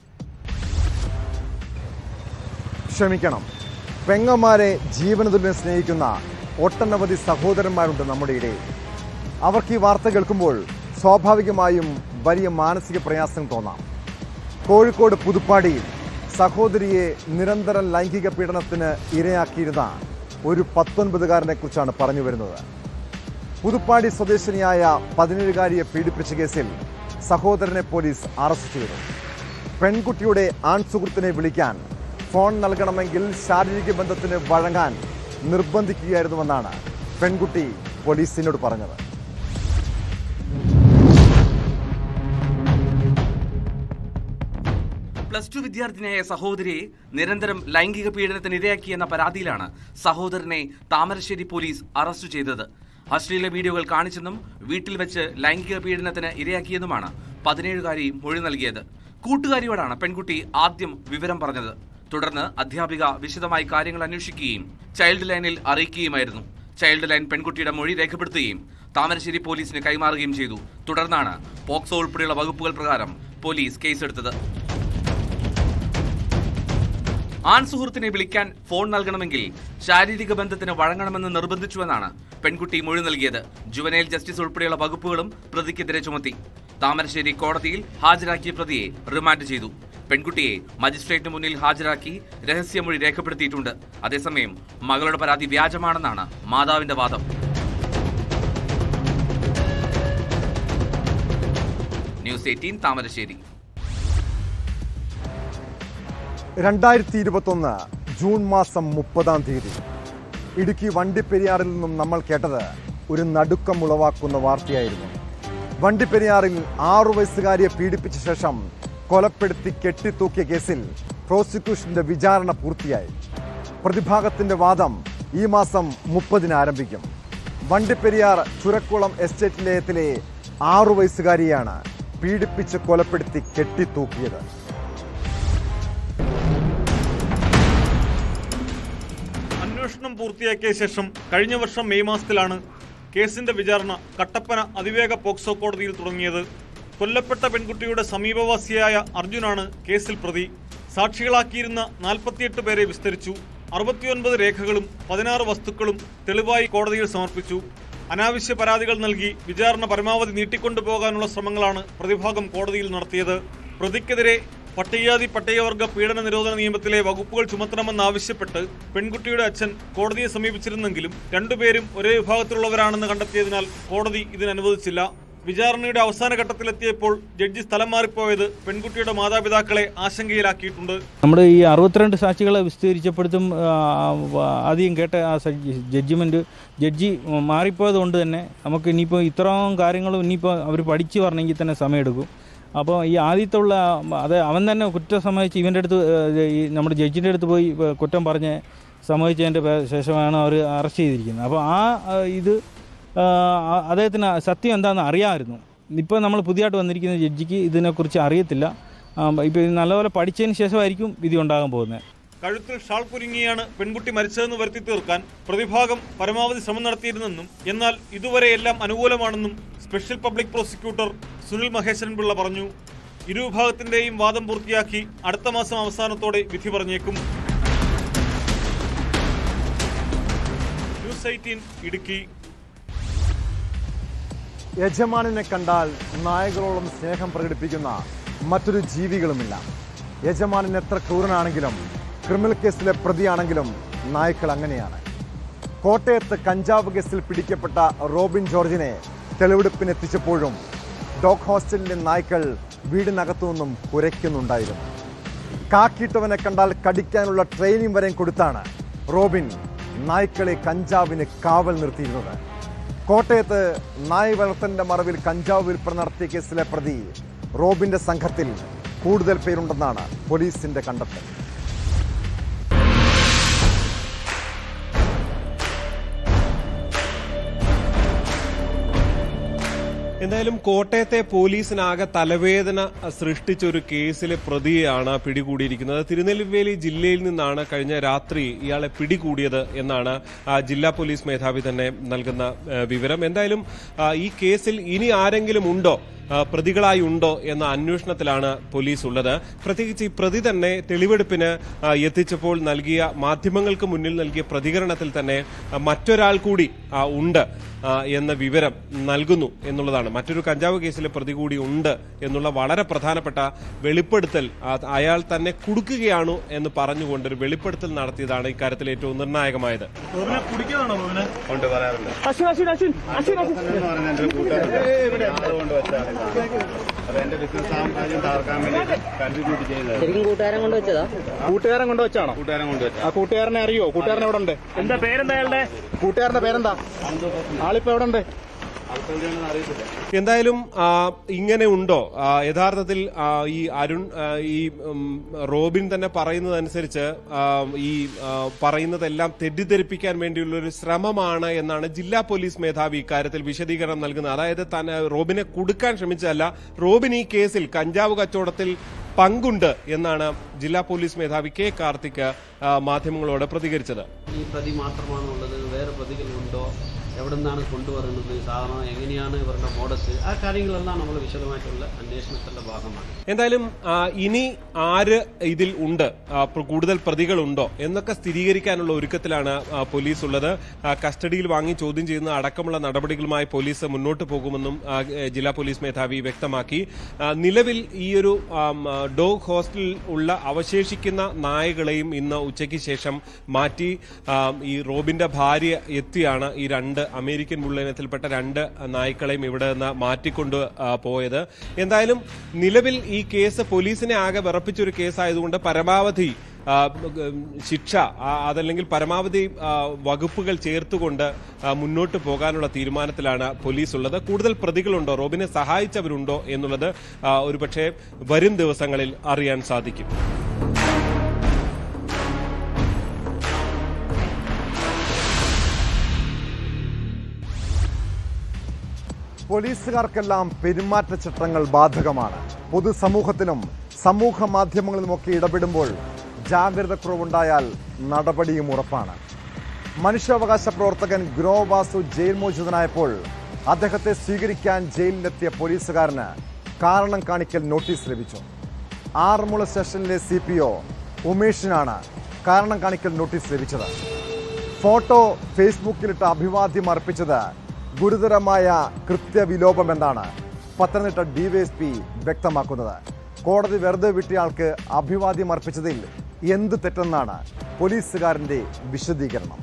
ക്ഷമിക്കണം പെങ്ങന്മാരെ ജീവനതുല്യം സ്നേഹിക്കുന്ന ഒട്ടനവധി സഹോദരന്മാരുണ്ട് നമ്മുടെ ഇടയിൽ അവർക്ക് ഈ വാർത്ത കേൾക്കുമ്പോൾ സ്വാഭാവികമായും വലിയ മാനസിക പ്രയാസം തോന്നാം കോഴിക്കോട് പുതുപ്പാടിയിൽ സഹോദരിയെ നിരന്തരം ലൈംഗിക പീഡനത്തിന് ഇരയാക്കിയിരുന്ന ഒരു പത്തൊൻപതുകാരനെ കുറിച്ചാണ് പറഞ്ഞു വരുന്നത് പുതുപ്പാടി സ്വദേശിനിയായ പതിനേഴുകാരിയെ പീഡിപ്പിച്ച കേസിൽ സഹോദരനെ പോലീസ് അറസ്റ്റ് ചെയ്തു പെൺകുട്ടിയുടെ ആൺ സുഹൃത്തിനെ വിളിക്കാൻ ഫോൺ നൽകണമെങ്കിൽ ശാരീരിക ബന്ധത്തിന് വഴങ്ങാൻ നിർബന്ധിക്കുകയായിരുന്നുവെന്നാണ് പെൺകുട്ടി പോലീസിനോട് പറഞ്ഞത് പ്ലസ് ടു വിദ്യാർത്ഥിനിയായ സഹോദരിയെ നിരന്തരം ലൈംഗിക പീഡനത്തിന് ഇരയാക്കിയെന്ന പരാതിയിലാണ് സഹോദരനെ താമരശ്ശേരി പോലീസ് അറസ്റ്റ് ചെയ്തത് അശ്ലീല വീഡിയോകൾ കാണിച്ചെന്നും വീട്ടിൽ വെച്ച് ലൈംഗിക പീഡനത്തിന് ഇരയാക്കിയെന്നുമാണ് പതിനേഴുകാരി മൊഴി നൽകിയത് കൂട്ടുകാരിയോടാണ് പെൺകുട്ടി ആദ്യം വിവരം പറഞ്ഞത് തുടർന്ന് അധ്യാപിക വിശദമായി കാര്യങ്ങൾ അന്വേഷിക്കുകയും ചൈൽഡ് ലൈനിൽ അറിയിക്കുകയുമായിരുന്നു ചൈൽഡ് ലൈൻ പെൺകുട്ടിയുടെ മൊഴി രേഖപ്പെടുത്തുകയും താമരശ്ശേരി പോലീസിന് കൈമാറുകയും ചെയ്തു തുടർന്നാണ് പോക്സോ ഉൾപ്പെടെയുള്ള വകുപ്പുകൾ പ്രകാരം പോലീസ് കേസെടുത്തത് ആൺ സുഹൃത്തിനെ വിളിക്കാൻ ഫോൺ നൽകണമെങ്കിൽ ശാരീരിക ബന്ധത്തിന് വഴങ്ങണമെന്ന് നിർബന്ധിച്ചുവെന്നാണ് പെൺകുട്ടി മൊഴി നൽകിയത് ജുവനൈൽ ജസ്റ്റിസ് ഉൾപ്പെടെയുള്ള വകുപ്പുകളും പ്രതിക്കെതിരെ ചുമത്തി താമരശ്ശേരി കോടതിയിൽ ഹാജരാക്കിയ പ്രതിയെ റിമാൻഡ് ചെയ്തു പെൺകുട്ടിയെ മജിസ്ട്രേറ്റിന് മുന്നിൽ ഹാജരാക്കി രഹസ്യമൊഴി രേഖപ്പെടുത്തിയിട്ടുണ്ട് അതേസമയം മകളുടെ പരാതി വ്യാജമാണെന്നാണ് മാതാവിന്റെ വാദം ന്യൂസ് എയ്റ്റീൻ താമരശ്ശേരി രണ്ടായിരത്തി ഇരുപത്തൊന്ന് ജൂൺ മാസം മുപ്പതാം തീയതി ഇടുക്കി വണ്ടിപ്പെരിയാറിൽ നിന്നും നമ്മൾ കേട്ടത് ഒരു നടുക്കം ഉളവാക്കുന്ന വാർത്തയായിരുന്നു വണ്ടിപ്പെരിയാറിൽ ആറു വയസ്സുകാരിയെ പീഡിപ്പിച്ച ശേഷം കൊലപ്പെടുത്തി കെട്ടിത്തൂക്കിയ കേസിൽ പ്രോസിക്യൂഷന്റെ വിചാരണ പൂർത്തിയായി പ്രതിഭാഗത്തിന്റെ വാദം ഈ മാസം മുപ്പതിന് ആരംഭിക്കും വണ്ടിപ്പെരിയാർ ചുരക്കുളം എസ്റ്റേറ്റ് ലയത്തിലെ ആറു വയസ്സുകാരിയാണ് പീഡിപ്പിച്ച് കൊലപ്പെടുത്തി കെട്ടിത്തൂക്കിയത് അന്വേഷണം പൂർത്തിയാക്കിയ ശേഷം കഴിഞ്ഞ വർഷം മെയ് മാസത്തിലാണ് കേസിന്റെ വിചാരണ കട്ടപ്പന അതിവേഗ പോക്സോ കോടതിയിൽ തുടങ്ങിയത് കൊല്ലപ്പെട്ട പെൺകുട്ടിയുടെ സമീപവാസിയായ അർജുനാണ് കേസിൽ പ്രതി സാക്ഷികളാക്കിയിരുന്ന നാൽപ്പത്തിയെട്ട് പേരെ വിസ്തരിച്ചു അറുപത്തിയൊൻപത് രേഖകളും പതിനാറ് വസ്തുക്കളും തെളിവായി കോടതിയിൽ സമർപ്പിച്ചു അനാവശ്യ പരാതികൾ നൽകി വിചാരണ പരമാവധി നീട്ടിക്കൊണ്ടുപോകാനുള്ള ശ്രമങ്ങളാണ് പ്രതിഭാഗം കോടതിയിൽ നടത്തിയത് പ്രതിക്കെതിരെ പട്ടികജാതി പട്ടികവർഗ പീഡന നിരോധന നിയമത്തിലെ വകുപ്പുകൾ ചുമത്തണമെന്നാവശ്യപ്പെട്ട് പെൺകുട്ടിയുടെ അച്ഛൻ കോടതിയെ സമീപിച്ചിരുന്നെങ്കിലും രണ്ടുപേരും ഒരേ വിഭാഗത്തിലുള്ളവരാണെന്ന് കണ്ടെത്തിയതിനാൽ കോടതി ഇതിനനുവദിച്ചില്ല വിചാരണയുടെ അവസാന ഘട്ടത്തിലെത്തിയപ്പോൾ ജഡ്ജി സ്ഥലം മാറിപ്പോയത് പെൺകുട്ടിയുടെ മാതാപിതാക്കളെ ആശങ്കയിലാക്കിയിട്ടുണ്ട് നമ്മുടെ ഈ അറുപത്തിരണ്ട് സാക്ഷികളെ വിസ്തരിച്ചപ്പോഴത്തും ആ, ആദ്യം കേട്ട ആ ജഡ്ജിമെൻറ്റ് ജഡ്ജി മാറിപ്പോയത് കൊണ്ട് തന്നെ നമുക്ക് ഇനിയിപ്പോൾ ഇത്രയും കാര്യങ്ങളും ഇനിയിപ്പോൾ അവർ പഠിച്ചു വരണമെങ്കിൽ തന്നെ സമയമെടുക്കും അപ്പോൾ ഈ ആദ്യത്തുള്ള അത് അവൻ തന്നെ കുറ്റം സമ്മതിച്ച് ഇവൻ്റെ അടുത്ത് ഏഹ്, ഈ നമ്മുടെ ജഡ്ജിൻ്റെ അടുത്ത് പോയി ഏഹ്, കുറ്റം പറഞ്ഞ് സമ്മതിച്ചതിൻ്റെ പേ- ശേഷമാണ് അവർ അറസ്റ്റ് ചെയ്തിരിക്കുന്നത് അപ്പോൾ ആ ആ, ഇത് ആ, അദ്ദേഹത്തിന് സത്യം എന്താണെന്ന് അറിയാമായിരുന്നു ഇപ്പോൾ നമ്മൾ പുതിയതായിട്ട് വന്നിരിക്കുന്ന ജഡ്ജിക്ക് ഇതിനെക്കുറിച്ച് അറിയത്തില്ല ഇപ്പോൾ ഇത് നല്ലപോലെ പഠിച്ചതിന് ശേഷമായിരിക്കും വിധി ഉണ്ടാകാൻ പോകുന്നത് കഴുത്തിൽ ഷാൾ കുരുങ്ങിയാണ് പെൺകുട്ടി മരിച്ചതെന്ന് വരുത്തി തീർക്കാൻ പ്രതിഭാഗം പരമാവധി ശ്രമം നടത്തിയിരുന്നെന്നും എന്നാൽ ഇതുവരെ എല്ലാം അനുകൂലമാണെന്നും special public prosecutor Sunil Maheswaran Pillai പറഞ്ഞു ഇരുവിഭാഗത്തിന്റെയും വാദം പൂർത്തിയാക്കി അടുത്ത മാസം അവസാനത്തോടെ വിധി പറഞ്ഞേക്കും ന്യൂസ് എയ്റ്റീൻ ഇടുക്കി യജമാനനെ കണ്ടാൽ നായകളോളം സ്നേഹം പ്രകടിപ്പിക്കുന്ന മറ്റൊരു ജീവികളുമില്ല യജമാനൻ എത്ര ക്രൂരനാണെങ്കിലും ക്രിമിനൽ കേസിലെ പ്രതിയാണെങ്കിലും നായ്ക്കൾ അങ്ങനെയാണ് കോട്ടയത്ത് കഞ്ചാവ് കേസിൽ പിടിക്കപ്പെട്ട റോബിൻ ജോർജിനെ തെളിവെടുപ്പിനെത്തിച്ചപ്പോഴും ഡോഗ് ഹോസ്റ്റലിലെ നായ്ക്കൾ വീടിനകത്തു നിന്നും കുരയ്ക്കുന്നുണ്ടായിരുന്നു കാക്കിയിട്ടവനെ കണ്ടാൽ കടിക്കാനുള്ള ട്രെയിനിങ് വരെയും കൊടുത്താണ് റോബിൻ നായ്ക്കളെ കഞ്ചാവിന് കാവൽ നിർത്തിയിരുന്നത് കോട്ടയത്ത് നായ് വളർത്തലിന്റെ മറവിൽ കഞ്ചാവ് വിൽപ്പന നടത്തിയ കേസിലെ പ്രതി റോബിന്റെ സംഘത്തിൽ കൂടുതൽ പേരുണ്ടെന്നാണ് പോലീസിന്റെ കണ്ടെത്തൽ എന്തായാലും കോട്ടയത്തെ പോലീസിനാകെ തലവേദന സൃഷ്ടിച്ച ഒരു കേസിലെ പ്രതിയെയാണ് പിടികൂടിയിരിക്കുന്നത് തിരുനെൽവേലി ജില്ലയിൽ നിന്നാണ് കഴിഞ്ഞ രാത്രി ഇയാളെ പിടികൂടിയത് എന്നാണ് ആ, ജില്ലാ പോലീസ് മേധാവി തന്നെ നൽകുന്ന ആ, വിവരം എന്തായാലും ആ, ഈ കേസിൽ ഇനി ആരെങ്കിലും ഉണ്ടോ ആ, പ്രതികളായി ഉണ്ടോ എന്ന അന്വേഷണത്തിലാണ് പോലീസ് ഉള്ളത് പ്രത്യേകിച്ച് ഈ പ്രതി തന്നെ തെളിവെടുപ്പിന് ആ, എത്തിച്ചപ്പോൾ നൽകിയ മാധ്യമങ്ങൾക്ക് മുന്നിൽ നൽകിയ പ്രതികരണത്തിൽ തന്നെ ആ, മറ്റൊരാൾ കൂടി ആ, ഉണ്ട് ആ, എന്ന വിവരം നൽകുന്നു എന്നുള്ളതാണ് മറ്റൊരു കഞ്ചാവ് കേസിലെ പ്രതി കൂടി ഉണ്ട് എന്നുള്ള വളരെ പ്രധാനപ്പെട്ട വെളിപ്പെടുത്തൽ ആ, അയാൾ തന്നെ കുടുക്കുകയാണോ എന്ന് പറഞ്ഞുകൊണ്ട് ഒരു വെളിപ്പെടുത്തൽ നടത്തിയതാണ് ഇക്കാര്യത്തിൽ ഏറ്റവും നിർണായകമായത് കൊണ്ട് പറയാറില്ല അത് എന്റെ ബിസിനസ് സാമ്രാജ്യം തകർക്കാൻ വേണ്ടി കൺട്രിബ്യൂട്ട് ചെയ്തത് ശരിക്കും കൂട്ടുകാരൻ കൊണ്ട് വെച്ചതാ കൂട്ടുകാരൻ കൊണ്ട് വെച്ചാണോ കൂട്ടുകാരൻ കൊണ്ട് വെച്ചാ ആ കൂട്ടുകാരനെ അറിയോ കൂട്ടുകാരൻ എവിടെ ഉണ്ട് എന്താ പേരെന്താ അയാളുടെ കൂട്ടുകാരന്റെ പേരെന്താ ആളിപ്പോ എവിടെ ഉണ്ട് അറിയത്തില്ല എന്തായാലും ആ, ഇങ്ങനെ ഉണ്ടോ ആ, യഥാർത്ഥത്തിൽ ആ, ഈ അരുൺ ആ, ഈ ഉം, റോബിൻ തന്നെ പറയുന്നതനുസരിച്ച് ആ, ഈ ആ, പറയുന്നതെല്ലാം തെറ്റിദ്ധരിപ്പിക്കാൻ വേണ്ടിയുള്ള ഒരു ശ്രമമാണ് എന്നാണ് ജില്ലാ പോലീസ് മേധാവി ഇക്കാര്യത്തിൽ വിശദീകരണം നൽകുന്നത് അതായത് താൻ റോബിനെ കുടുക്കാൻ ശ്രമിച്ചതല്ല റോബിൻ ഈ കേസിൽ കഞ്ചാവ് കച്ചവടത്തിൽ പങ്കുണ്ട് എന്നാണ് ജില്ലാ പോലീസ് മേധാവി കെ കാർത്തിക് ആ, മാധ്യമങ്ങളോട് പ്രതികരിച്ചത് ഈ പ്രതി മാത്രമാണുള്ളത് വേറെ പ്രതികളുണ്ടോ എവിടെ നിന്നാണ് കൊണ്ടുവരുന്നത് സാധാരണ എങ്ങനെയാണ് ഇവരുടെ മോഡസ് ആ കാര്യങ്ങളെല്ലാം നമ്മൾ വിശദമായിട്ടുള്ള അന്വേഷണത്തിന്റെ ഭാഗമാണ് എന്തായാലും ആ, ഇനി ആര് ഇതിൽ ഉണ്ട് ആ, പ്ര- കൂടുതൽ പ്രതികളുണ്ടോ എന്നൊക്കെ സ്ഥിരീകരിക്കാനുള്ള ഒരുക്കത്തിലാണ് ആ, പോലീസ് ഉള്ളത് ആ, കസ്റ്റഡിയിൽ വാങ്ങി ചോദ്യം ചെയ്യുന്ന അടക്കമുള്ള നടപടികളുമായി പോലീസ് മുന്നോട്ട് പോകുമെന്നും ആ, ഏ, ജില്ലാ പോലീസ് മേധാവി വ്യക്തമാക്കി ആ, നിലവിൽ ഈ ഒരു ആം, ആ, ഡോഗ് ഹോസ്റ്റലിൽ ഉള്ള അവശേഷിക്കുന്ന നായകളെയും ഇന്ന് ഉച്ചയ്ക്ക് ശേഷം മാറ്റി ആ, ഈ റോബിന്റെ ഭാര്യ എത്തിയാണ് ഈ രണ്ട് അമേരിക്കൻ ബുള്ളിനത്തിൽപ്പെട്ട രണ്ട് നായ്ക്കളെയും ഇവിടെ നിന്ന് മാറ്റിക്കൊണ്ട് ആ, പോയത് എന്തായാലും നിലവിൽ ഈ കേസ് പോലീസിനെ ആകെ വിറപ്പിച്ചൊരു കേസായതുകൊണ്ട് പരമാവധി ആ, ഉം, ശിക്ഷ ആ, അതല്ലെങ്കിൽ പരമാവധി ആ, വകുപ്പുകൾ ചേർത്തുകൊണ്ട് ആ, മുന്നോട്ട് പോകാനുള്ള തീരുമാനത്തിലാണ് പോലീസ് ഉള്ളത് കൂടുതൽ പ്രതികളുണ്ടോ റോബിനെ സഹായിച്ചവരുണ്ടോ എന്നുള്ളത് ആ, ഒരുപക്ഷെ വരും ദിവസങ്ങളിൽ അറിയാൻ സാധിക്കും പോലീസുകാർക്കെല്ലാം പെരുമാറ്റച്ചട്ടങ്ങൾ ബാധകമാണ് പൊതുസമൂഹത്തിലും സമൂഹ മാധ്യമങ്ങളിലുമൊക്കെ ഇടപെടുമ്പോൾ ജാഗ്രതക്കുറവുണ്ടായാൽ നടപടിയും ഉറപ്പാണ് മനുഷ്യാവകാശ പ്രവർത്തകൻ ഗ്രോ വാസു ജയിൽ മോചിതനായപ്പോൾ അദ്ദേഹത്തെ സ്വീകരിക്കാൻ ജയിലിലെത്തിയ പോലീസുകാരന് കാരണം കാണിക്കൽ നോട്ടീസ് ലഭിച്ചു ആറന്മുള സ്റ്റേഷനിലെ സി പി ഒ ഉമേഷിനാണ് കാരണം കാണിക്കൽ നോട്ടീസ് ലഭിച്ചത് ഫോട്ടോ ഫേസ്ബുക്കിലിട്ട് അഭിവാദ്യം അർപ്പിച്ചത് ഗുരുതരമായ കൃത്യവിലോപമെന്നാണ് പത്തനംതിട്ട ഡിവൈഎസ്പി വ്യക്തമാക്കുന്നത് കോടതി വെറുതെ വിട്ടയാൾക്ക് അഭിവാദ്യം അർപ്പിച്ചതിൽ എന്ത് തെറ്റെന്നാണ് പോലീസുകാരന്റെ വിശദീകരണം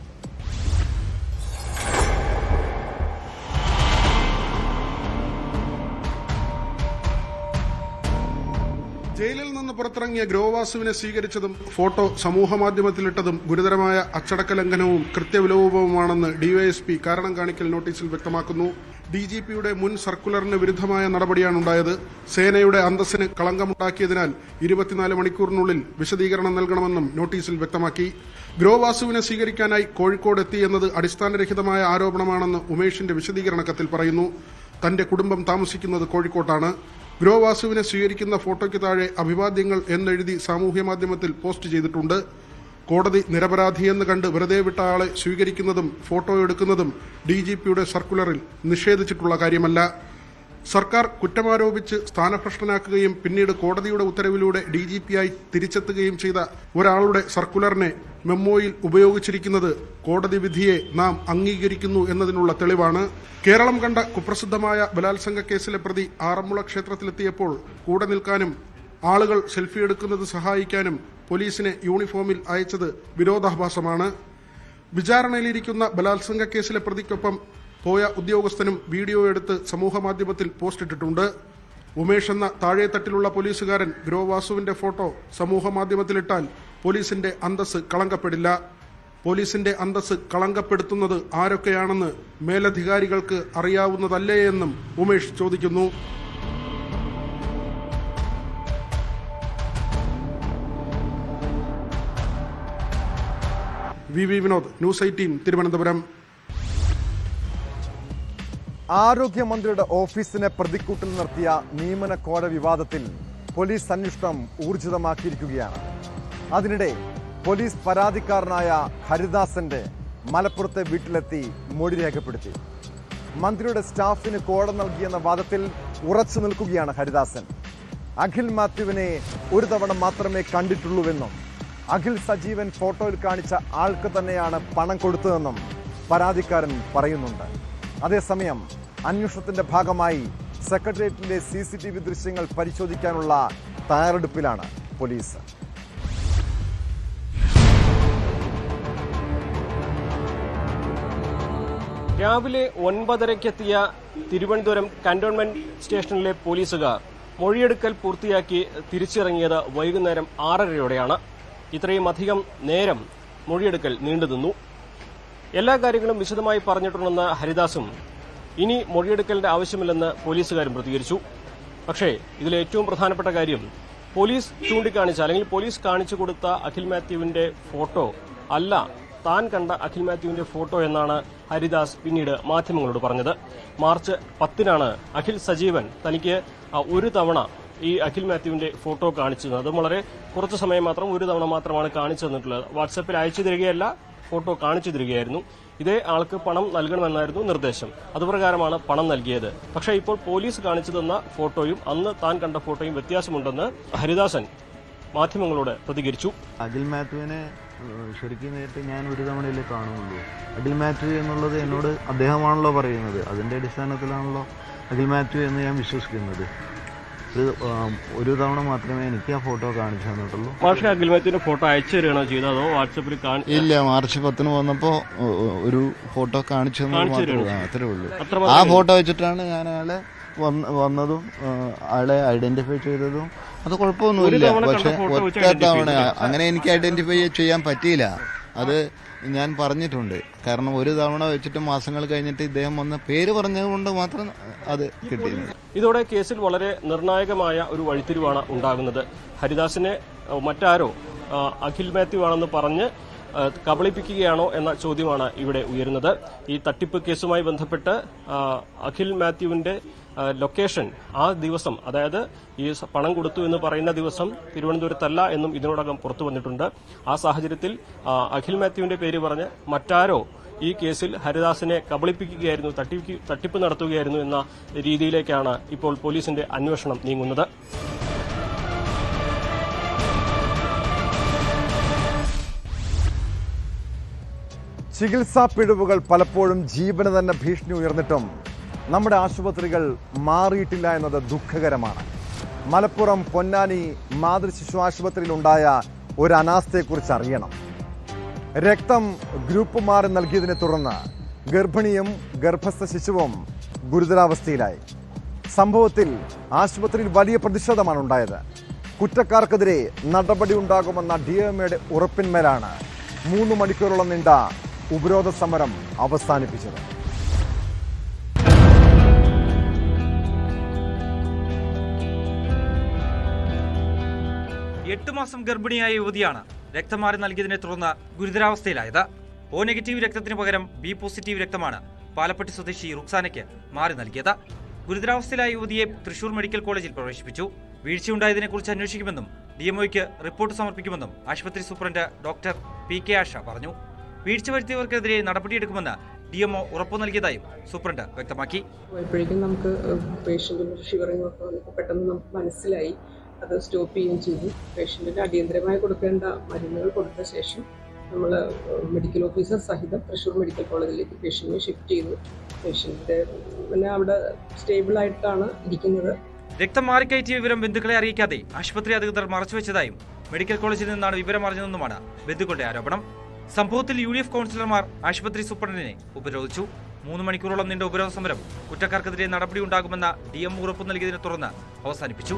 ജയിലിൽ നിന്ന് പുറത്തിറങ്ങിയ ഗ്രോവാസുവിനെ സ്വീകരിച്ചതും ഫോട്ടോ സമൂഹമാധ്യമത്തിലിട്ടതും ഗുരുതരമായ അച്ചടക്ക ലംഘനവും കൃത്യവിലോപവുമാണെന്ന് ഡിവൈഎസ്പി കാരണം കാണിക്കൽ നോട്ടീസിൽ വ്യക്തമാക്കുന്നു ഡി ജി പിയുടെ മുൻ സർക്കുലറിന് വിരുദ്ധമായ നടപടിയാണ് ഉണ്ടായത് സേനയുടെ അന്തസ്സിന് കളങ്കമുണ്ടാക്കിയതിനാൽ ഇരുപത്തിനാല് മണിക്കൂറിനുള്ളിൽ വിശദീകരണം നൽകണമെന്നും നോട്ടീസിൽ വ്യക്തമാക്കി ഗ്രോവാസുവിനെ സ്വീകരിക്കാനായി കോഴിക്കോട് എത്തി എന്നത് അടിസ്ഥാനരഹിതമായ ആരോപണമാണെന്ന് ഉമേഷിന്റെ വിശദീകരണ കത്തിൽ പറയുന്നു തന്റെ കുടുംബം താമസിക്കുന്നത് കോഴിക്കോട്ടാണ് ഗ്രോവാസുവിനെ സ്വീകരിക്കുന്ന ഫോട്ടോയ്ക്ക് താഴെ അഭിവാദ്യങ്ങൾ എന്നെഴുതി സാമൂഹ്യ മാധ്യമത്തിൽ പോസ്റ്റ് ചെയ്തിട്ടുണ്ട് കോടതി നിരപരാധിയെന്ന് കണ്ട് വെറുതെ വിട്ട ആളെ സ്വീകരിക്കുന്നതും ഫോട്ടോ എടുക്കുന്നതും ഡി ജി പിയുടെ സർക്കുലറിൽ നിഷേധിച്ചിട്ടുള്ള കാര്യമല്ല സർക്കാർ കുറ്റമാരോപിച്ച് സ്ഥാനഭ്രഷ്ടനാക്കുകയും പിന്നീട് കോടതിയുടെ ഉത്തരവിലൂടെ ഡി ജി പിയായി തിരിച്ചെത്തുകയും ചെയ്ത ഒരാളുടെ സർക്കുലറിനെ മെമ്മോയിൽ ഉപയോഗിച്ചിരിക്കുന്നത് കോടതി വിധിയെ നാം അംഗീകരിക്കുന്നു എന്നതിനുള്ള തെളിവാണ് കേരളം കണ്ട കുപ്രസിദ്ധമായ ബലാത്സംഗ കേസിലെ പ്രതി ആറന്മുള ക്ഷേത്രത്തിലെത്തിയപ്പോൾ കൂടെ നിൽക്കാനും ആളുകൾ സെൽഫി എടുക്കുന്നത് സഹായിക്കാനും പോലീസിനെ യൂണിഫോമിൽ അയച്ചത് വിരോധാഭാസമാണ് വിചാരണയിലിരിക്കുന്ന ബലാത്സംഗ കേസിലെ പ്രതിക്കൊപ്പം പോയ ഉദ്യോഗസ്ഥനും വീഡിയോ എടുത്ത് സമൂഹമാധ്യമത്തിൽ പോസ്റ്റിട്ടിട്ടുണ്ട് ഉമേഷ് എന്ന താഴെത്തട്ടിലുള്ള പോലീസുകാരൻ ഗ്രോവാസുവിന്റെ ഫോട്ടോ സമൂഹമാധ്യമത്തിലിട്ടാൽ പോലീസിന്റെ അന്തസ് കളങ്കപ്പെടില്ല പോലീസിന്റെ അന്തസ് കളങ്കപ്പെടുത്തുന്നത് ആരൊക്കെയാണെന്ന് മേലധികാരികൾക്ക് അറിയാവുന്നതല്ലേ എന്നും ഉമേഷ് ചോദിക്കുന്നു V V Vinod news eighteen Thiruvananthapuram ആരോഗ്യമന്ത്രിയുടെ ഓഫീസിനെ പ്രതിക്കൂട്ടിൽ നിർത്തിയ നിയമന കോര വിവാദത്തിൽ പോലീസ് അന്വേഷണം ഊർജിതമാക്കിയിരിക്കുകയാണ് അതിനിടെ പോലീസ് പരാതിക്കാരനായ ഹരിദാസന്റെ മലപ്പുറത്തെ വീട്ടിലെത്തി മൊഴി രേഖപ്പെടുത്തി മന്ത്രിയുടെ സ്റ്റാഫിന് കോട നൽകിയെന്ന വാദത്തിൽ ഉറച്ചു നിൽക്കുകയാണ് ഹരിദാസൻ അഖിൽ മാത്യുവിനെ ഒരു തവണ മാത്രമേ കണ്ടിട്ടുള്ളൂവെന്നും അഖിൽ സജീവൻ ഫോട്ടോയിൽ കാണിച്ച ആൾക്ക് തന്നെയാണ് പണം കൊടുത്തതെന്നും പരാതിക്കാരൻ പറയുന്നുണ്ട് അതേസമയം അന്വേഷണത്തിന്റെ ഭാഗമായി സെക്രട്ടേറിയറ്റിലെ സി സി ടി വി ദൃശ്യങ്ങൾ പരിശോധിക്കാനുള്ള തയ്യാറെടുപ്പിലാണ് പോലീസ് രാവിലെ ഒൻപതരയ്ക്കെത്തിയ തിരുവനന്തപുരം കന്റോൺമെന്റ് സ്റ്റേഷനിലെ പോലീസുകാർ മൊഴിയെടുക്കൽ പൂർത്തിയാക്കി തിരിച്ചിറങ്ങിയത് വൈകുന്നേരം ആറരയോടെയാണ് ഇത്രയും അധികം നേരം മൊഴിയെടുക്കൽ നീണ്ടുനിന്നു എല്ലാ കാര്യങ്ങളും വിശദമായി പറഞ്ഞിട്ടുണ്ടെന്ന് ഹരിദാസും ഇനി മൊഴിയെടുക്കലിന്റെ ആവശ്യമില്ലെന്ന് പോലീസുകാരും പ്രതികരിച്ചു പക്ഷേ ഇതിൽ ഏറ്റവും പ്രധാനപ്പെട്ട കാര്യം പോലീസ് ചൂണ്ടിക്കാണിച്ച അല്ലെങ്കിൽ പോലീസ് കാണിച്ചു കൊടുത്ത അഖിൽ മാത്യുവിന്റെ ഫോട്ടോ അല്ല താൻ കണ്ട അഖിൽ മാത്യുവിന്റെ ഫോട്ടോ എന്നാണ് ഹരിദാസ് പിന്നീട് മാധ്യമങ്ങളോട് പറഞ്ഞത് മാർച്ച് പത്തിനാണ് അഖിൽ സജീവൻ തനിക്ക് ആ, ഒരു തവണ ഈ അഖിൽ മാത്യുവിന്റെ ഫോട്ടോ കാണിച്ചു തന്നത് അതും വളരെ കുറച്ച് സമയം മാത്രം ഒരു തവണ മാത്രമാണ് കാണിച്ചു തന്നിട്ടുള്ളത് വാട്സാപ്പിൽ അയച്ചു തരികയല്ല ഫോട്ടോ കാണിച്ചു തരികയായിരുന്നു ഇതേ ആൾക്ക് പണം നൽകണമെന്നായിരുന്നു നിർദ്ദേശം അതുപ്രകാരമാണ് പണം നൽകിയത് പക്ഷേ ഇപ്പോൾ പോലീസ് കാണിച്ചു തന്ന ഫോട്ടോയും അന്ന് താൻ കണ്ട ഫോട്ടോയും വ്യത്യാസമുണ്ടെന്ന് ഹരിദാസൻ മാധ്യമങ്ങളോട് പ്രതികരിച്ചു അഖിൽ മാത്യുവിനെ ഏഹ്, ശരിക്കും നേരിട്ട് ഞാൻ ഒരു തവണയല്ലേ കാണുന്നുള്ളൂ അഖിൽ മാത്യു എന്നുള്ളത് എന്നോട് അദ്ദേഹമാണല്ലോ പറയുന്നത് അതിൻ്റെ അടിസ്ഥാനത്തിലാണല്ലോ അഖിൽ മാത്യു എന്ന് ഞാൻ വിശ്വസിക്കുന്നത് ഒരു ആ, ഒരു തവണ മാത്രമേ എനിക്ക് ആ ഫോട്ടോ കാണിച്ചു തന്നിട്ടുള്ളൂ മാഷെ അഖിൽമാത്തിന്റെ ഫോട്ടോ അയച്ചു തരികയാണോ ചെയ്തത് അതോ വാട്സപ്പിൽ കാണി ഇല്ല മാർച്ച് പത്തിന് വന്നപ്പോൾ ഒരു ഫോട്ടോ കാണിച്ചു തന്നത് കാണിച്ചു മാത്രമേ തരുള്ളൂ. ആ, അത്രേ ഉള്ളൂ അത്ര ആ മാത്രമേ ഫോട്ടോ വെച്ചിട്ടാണ് ഞാൻ അയാളെ വന്ന വന്നതും ആ, അയാളെ ഐഡന്റിഫൈ ചെയ്തതും അത് ഒരു കുഴപ്പമൊന്നുമില്ല തവണ കണ്ട പക്ഷെ photo വെച്ച് ഒറ്റ identify തവണ ചെയ്തില്ല. അങ്ങനെ എനിക്ക് ഐഡന്റിഫൈ ചെയ്യാൻ പറ്റിയില്ല അത് ഞാൻ പറഞ്ഞിട്ടുണ്ട് കാരണം ഒരു തവണ വെച്ചിട്ട് മാസങ്ങൾ കഴിഞ്ഞിട്ട് ഇദ്ദേഹം വന്ന പേര് പറഞ്ഞതുകൊണ്ട് മാത്രം അത് കിട്ടിയില്ല ഇതോടെ കേസിൽ വളരെ നിർണായകമായ ഒരു വഴിത്തിരിവാണ് ഉണ്ടാകുന്നത് ഹരിദാസിനെ അഹ്, മറ്റാരോ അഹ്, അഖിൽ മാത്യു ആണെന്ന് പറഞ്ഞ് അഹ്, കബളിപ്പിക്കുകയാണോ എന്ന ചോദ്യമാണ് ഇവിടെ ഉയരുന്നത് ഈ തട്ടിപ്പ് കേസുമായി ബന്ധപ്പെട്ട് അഹ്, അഖിൽ മാത്യുവിന്റെ അഹ്, ലൊക്കേഷൻ ആ ദിവസം അതായത് ഈ സ- പണം കൊടുത്തു എന്ന് പറയുന്ന ദിവസം തിരുവനന്തപുരത്തല്ല എന്നും ഇതിനോടകം പുറത്തു വന്നിട്ടുണ്ട് ആ സാഹചര്യത്തിൽ അഹ്, അഖിൽ മാത്യുവിന്റെ പേര് പറഞ്ഞ് മറ്റാരോ ഈ കേസിൽ ഹരിദാസിനെ കബളിപ്പിക്കുകയായിരുന്നു തട്ടിപ്പ് തട്ടിപ്പ് നടത്തുകയായിരുന്നു എന്ന രീതിയിലേക്കാണ് ഇപ്പോൾ പോലീസിന്റെ അന്വേഷണം നീങ്ങുന്നത് ചികിത്സാ പിഴവുകൾ പലപ്പോഴും ജീവന് തന്നെ ഭീഷണി ഉയർന്നിട്ടും നമ്മുടെ ആശുപത്രികൾ മാറിയിട്ടില്ല എന്നത് ദുഃഖകരമാണ് മലപ്പുറം പൊന്നാനി മാതൃശിശു ആശുപത്രിയിലുണ്ടായ ഒരു അനാസ്ഥയെക്കുറിച്ച് അറിയണം രക്തം ഗ്രൂപ്പ് മാറി നൽകിയതിനെ തുടർന്ന് ഗർഭിണിയും ഗർഭസ്ഥ ശിശുവും ഗുരുതരാവസ്ഥയിലായി സംഭവത്തിൽ ആശുപത്രിയിൽ വലിയ പ്രതിഷേധമാണ് ഉണ്ടായത് കുറ്റക്കാർക്കെതിരെ നടപടി ഉണ്ടാകുമെന്ന ഡി എം എയുടെ ഉറപ്പിന്മേലാണ് മൂന്ന് മണിക്കൂറോളം നീണ്ട ഉപരോധ സമരം അവസാനിപ്പിച്ചത് എട്ട് മാസം ഗർഭിണിയായ യുവതിയാണ് രക്തം മാറി നൽകിയതിനെ തുടർന്ന് ഗുരുതരാവസ്ഥയിലായത് ഒ നെഗറ്റീവ് രക്തത്തിന് പകരം ബി പോസിറ്റീവ് രക്തമാണ് പാലപ്പെട്ടി സ്വദേശി റുക്സാനയ്ക്ക് മാറി നൽകിയത് ഗുരുതരാവസ്ഥയിലായ യുവതിയെ തൃശൂർ മെഡിക്കൽ കോളേജിൽ പ്രവേശിപ്പിച്ചു വീഴ്ചയുണ്ടായതിനെക്കുറിച്ച് അന്വേഷിക്കുമെന്നും ഡിഎംഒയ്ക്ക് റിപ്പോർട്ട് സമർപ്പിക്കുമെന്നും ആശുപത്രി superintendent doctor P K Asha പറഞ്ഞു വീഴ്ച വരുത്തിയവർക്കെതിരെ നടപടിയെടുക്കുമെന്ന് ഡിഎംഒ ഉറപ്പു നൽകിയതായും സൂപ്രണ്ട് വ്യക്തമാക്കി പോയപ്പോഴേക്കും നമുക്ക് പേഷ്യൻറ്റിന് ഷിവറിംഗ് ഒക്കെ വന്നപ്പോൾ പെട്ടെന്ന് നമുക്ക് മനസ്സിലായി അത് സ്റ്റോപ്പ് ചെയ്യുകയും ചെയ്തു പേഷ്യൻറ്റിന് അടിയന്തരമായി കൊടുക്കേണ്ട മരുന്നുകൾ കൊടുത്ത ശേഷം നമ്മൾ മെഡിക്കൽ ഓഫീസർ സഹിതം തൃശ്ശൂർ മെഡിക്കൽ കോളേജിലേക്ക് പേഷ്യൻറ്റിനെ ഷിഫ്റ്റ് ചെയ്തു പേഷ്യൻറ്റിൻ്റെ പിന്നെ അവിടെ സ്റ്റേബിളായിട്ടാണ് ഇരിക്കുന്നത് രക്തം മാറിക്കയറ്റിയ വിവരം ബന്ധുക്കളെ അറിയിക്കാതെ ആശുപത്രി അധികൃതർ മറച്ചുവെച്ചതായും മെഡിക്കൽ കോളേജിൽ നിന്നാണ് വിവരം അറിഞ്ഞതെന്നുമാണ് ബന്ധുക്കളുടെ ആരോപണം സംഭവത്തിൽ യു ഡി എഫ് കൗൺസിലർമാർ ആശുപത്രി സൂപ്രണ്ടിനെ ഉപരോധിച്ചു മൂന്ന് മണിക്കൂറോളം നീണ്ട ഉപരോധ സമരം കുറ്റക്കാർക്കെതിരെ നടപടി ഉണ്ടാകുമെന്ന ഡി എം ഉറപ്പു നൽകിയതിനെ തുടർന്ന് അവസാനിപ്പിച്ചു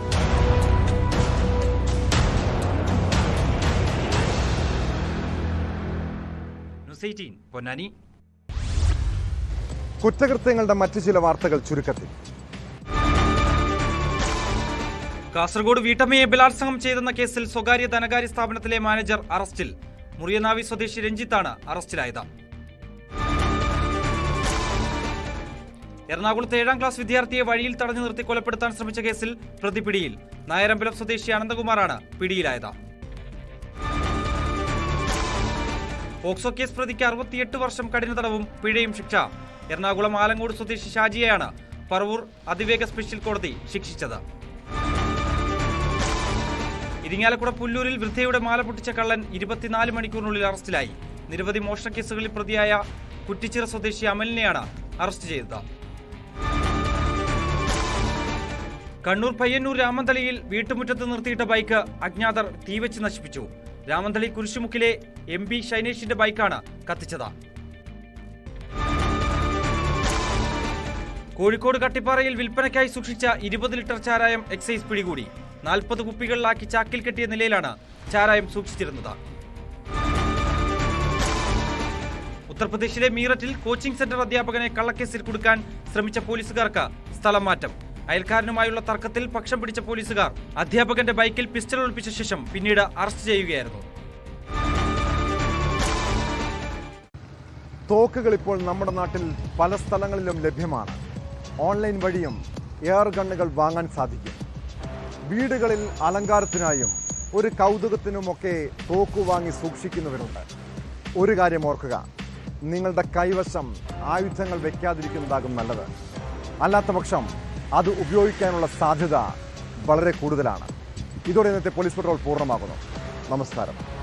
ന്യൂസ് എയ്റ്റീൻ പൊന്നാനി കുറ്റകൃത്യങ്ങളുടെ മറ്റു ചില വാർത്തകൾ ചുരുക്കത്തിൽ കാസർഗോഡ് വീട്ടമ്മയെ ബലാത്സംഗം ചെയ്തെന്ന കേസിൽ സ്വകാര്യ ധനകാര്യ സ്ഥാപനത്തിലെ മാനേജർ അറസ്റ്റിൽ മുറിയനാവി സ്വദേശി രഞ്ജിത്താണ് അറസ്റ്റിലായത് എറണാകുളത്ത് ഏഴാം ക്ലാസ് വിദ്യാർത്ഥിയെ വഴിയിൽ തടഞ്ഞു നിർത്തി കൊലപ്പെടുത്താൻ ശ്രമിച്ച കേസിൽ പ്രതി പിടിയിൽ നായരമ്പലം സ്വദേശി അനന്തകുമാറാണ് പിടിയിലായത് പോക്സോ കേസ് പ്രതിക്ക് അറുപത്തിയെട്ട് വർഷം കഠിന തടവും പിഴയും ശിക്ഷ എറണാകുളം ആലങ്കോട് സ്വദേശി ഷാജിയെയാണ് പറവൂർ അതിവേഗ സ്പെഷ്യൽ കോടതി ശിക്ഷിച്ചത് ഇരിങ്ങാലക്കുട പുല്ലൂരിൽ വൃദ്ധയുടെ മാല പൊട്ടിച്ച കള്ളൻ ഇരുപത്തിനാല് മണിക്കൂറിനുള്ളിൽ അറസ്റ്റിലായി നിരവധി മോഷണ കേസുകളിൽ പ്രതിയായ കുറ്റിച്ചിറ സ്വദേശി അമലിനെയാണ് അറസ്റ്റ് ചെയ്തത് കണ്ണൂർ പയ്യന്നൂർ രാമന്തളിയിൽ വീട്ടുമുറ്റത്ത് നിർത്തിയിട്ട ബൈക്ക് അജ്ഞാതർ തീവച്ച് നശിപ്പിച്ചു രാമന്തളി കുരിശുമുക്കിലെ എം പി ഷൈനേഷിന്റെ ബൈക്കാണ് കത്തിച്ചത് കോഴിക്കോട് കട്ടിപ്പാറയിൽ വിൽപ്പനയ്ക്കായി സൂക്ഷിച്ച ഇരുപത് ലിറ്റർ ചാരായം എക്സൈസ് പിടികൂടി നാൽപ്പത് കുപ്പികളിലാക്കി ചാക്കിൽ കെട്ടിയ നിലയിലാണ് ചാരായം സൂക്ഷിച്ചിരുന്നത് ഉത്തർപ്രദേശിലെ മീററ്റിൽ കോച്ചിംഗ് സെന്റർ അധ്യാപകനെ കള്ളക്കേസിൽ കുടുക്കാൻ ശ്രമിച്ച പോലീസുകാർക്ക് സ്ഥലം മാറ്റം അയൽക്കാരനുമായുള്ള തർക്കത്തിൽ പക്ഷം പിടിച്ച പോലീസുകാർ അധ്യാപകന്റെ ബൈക്കിൽ പിസ്റ്റൾ ഒളിപ്പിച്ച ശേഷം പിന്നീട് അറസ്റ്റ് ചെയ്യുകയായിരുന്നു തോക്കുകൾ ഇപ്പോൾ നമ്മുടെ നാട്ടിൽ പല സ്ഥലങ്ങളിലും ലഭ്യമാണ് ഓൺലൈൻ വഴിയും എയർ ഗണ്ണുകൾ വാങ്ങാൻ സാധിക്കും വീടുകളിൽ അലങ്കാരത്തിനായും ഒരു കൗതുകത്തിനുമൊക്കെ തോക്ക് വാങ്ങി സൂക്ഷിക്കുന്നവരുണ്ട് ഒരു കാര്യം ഓർക്കുക നിങ്ങളുടെ കൈവശം ആയുധങ്ങൾ വെക്കാതിരിക്കുന്നതാകും നല്ലത് അല്ലാത്ത പക്ഷം അത് ഉപയോഗിക്കാനുള്ള സാധ്യത വളരെ കൂടുതലാണ് ഇതോടെ ഇന്നത്തെ പോലീസ് പെട്രോൾ പൂർണ്ണമാകുന്നു നമസ്കാരം